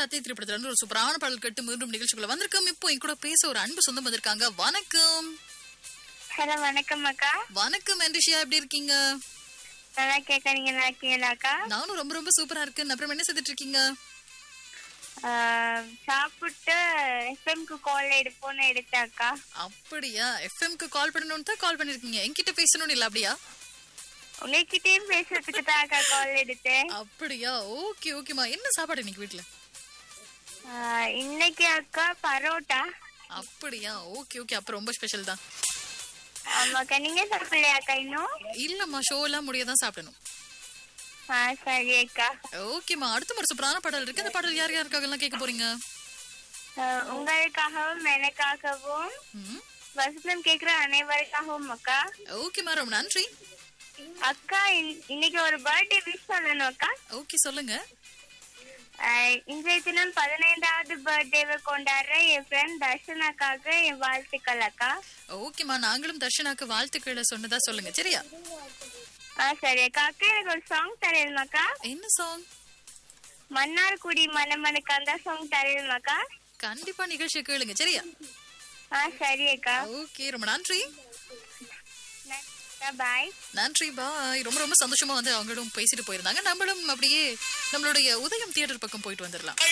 ராத்திரி திரைப்படத்துல இருந்து ஒரு சூப்பரான பாடல் கேட்டு மீண்டும் நிகழ்ச்சிக்குள்ள வந்திருக்கோம் இப்போ என் கூட பேச ஒரு அன்பு சொந்தம் வந்திருக்காங்க வணக்கம் ஹலோ வணக்கம் அக்கா வணக்கம் என்றிஷியா எப்படி இருக்கீங்க நல்லா கேட்க நீங்க நல்லா இருக்கீங்களாக்கா நானும் ரொம்ப ரொம்ப சூப்பரா இருக்கேன் அப்புறம் என்ன செய்துட்டு இருக்கீங்க ஆஹ், சாப்பிட்டு எஃப்எம்க்கு கால் எடுப்போன்னு எடுத்தாக்கா அப்படியா எஃப்எம்க்கு கால் பண்ணணும்னு தான் கால் பண்ணிருக்கீங்க என்கிட்ட பேசணும்னு இல்ல அப்படியா உங்ககிட்டயும் பேசுறதுக்கு தான் அக்கா கால் எடுத்தேன் அப்படியா ஓகே ஓகேமா என்ன சாப்பாடு இன்னைக்கு வீட்ல ஆஹ், இன்னைக்கு அக்கா பரோட்டா அப்படியா ஓகே ஓகே அப்ப ரொம்ப ஸ்பெஷல் தான் ஆமாக்கா நீங்க சாப்பிடலையாக்கா இன்னும் இல்லம்மா ஷோ எல்லாம் முடியதான் சாப்பிடணும் ஆ சரி அக்கா ஓகேம்மா அடுத்த ஒரு சூப்பரான பாடல் இருக்கு அந்த பாடல் யார் யாருக்காக எல்லாம் கேட்க போறீங்க ஆஹ், உங்களுக்காகவும் எனக்காகவும் ம் வசனம் கேக்குற அனைவருக்காகவும் அக்கா ஓகேம்மா ரொம்ப நன்றி அக்கா இன்- இன்னைக்கு ஒரு பர்த்டே விஷ் சொல்லணும் அக்கா ஓகே சொல்லுங்க ஆஹ், இன்றைய தினம் பதினைந்தாவது பர்த்டேவை கொண்டாடுற என் ஃப்ரெண்ட் தர்ஷனாக்காக என் வாழ்த்துக்கள் அக்கா ஓகேம்மா நாங்களும் தர்ஷனாக்கு வாழ்த்துக்களை சொன்னதா சொல்லுங்க சரியா ஆ சரி அக்கா அக்கா எனக்கு ஒரு சாங் தரணுமாக்கா என்ன சாங் மன்னார்குடி மணமனுக்கு அந்த சாங் தரணுமாக்கா கண்டிப்பா நிகழ்ச்சியை கேளுங்க சரியா ஆ சரி அக்கா ஓகே ரொம்ப நன்றி பாய் நன்றி பாய் ரொம்ப ரொம்ப சந்தோஷமா வந்து அவங்களும் பேசிட்டு போயிருந்தாங்க நம்மளும் அப்படியே நம்மளுடைய உதயம் தியேட்டர் பக்கம் போயிட்டு வந்துடலாம்